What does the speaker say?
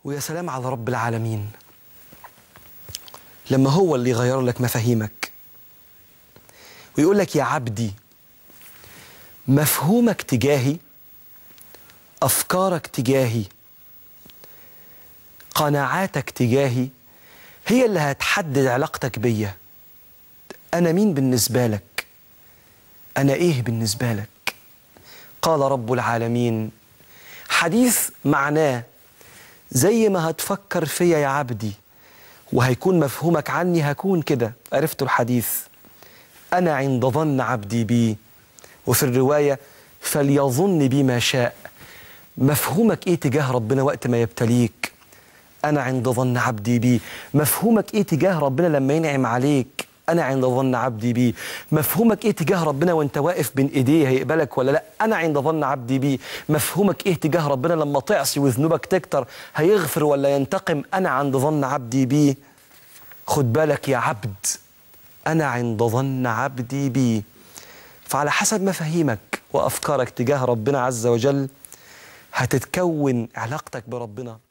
ويا سلام على رب العالمين لما هو اللي يغير لك مفاهيمك ويقول لك يا عبدي مفهومك تجاهي افكارك تجاهي قناعاتك تجاهي هي اللي هتحدد علاقتك بيا انا مين بالنسبه لك انا ايه بالنسبه لك قال رب العالمين حديث معناه زي ما هتفكر فيا يا عبدي وهيكون مفهومك عني هكون كده عرفت الحديث أنا عند ظن عبدي بي وفي الرواية فليظن بي ما شاء مفهومك إيه تجاه ربنا وقت ما يبتليك أنا عند ظن عبدي بي مفهومك إيه تجاه ربنا لما ينعم عليك أنا عند ظن عبدي بي مفهومك إيه تجاه ربنا وأنت واقف بين إيديه هيقبلك ولا لا أنا عند ظن عبدي بي مفهومك إيه تجاه ربنا لما تعصي وذنوبك تكتر هيغفر ولا ينتقم أنا عند ظن عبدي بي خد بالك يا عبد أنا عند ظن عبدي بي فعلى حسب مفاهيمك وأفكارك تجاه ربنا عز وجل هتتكون علاقتك بربنا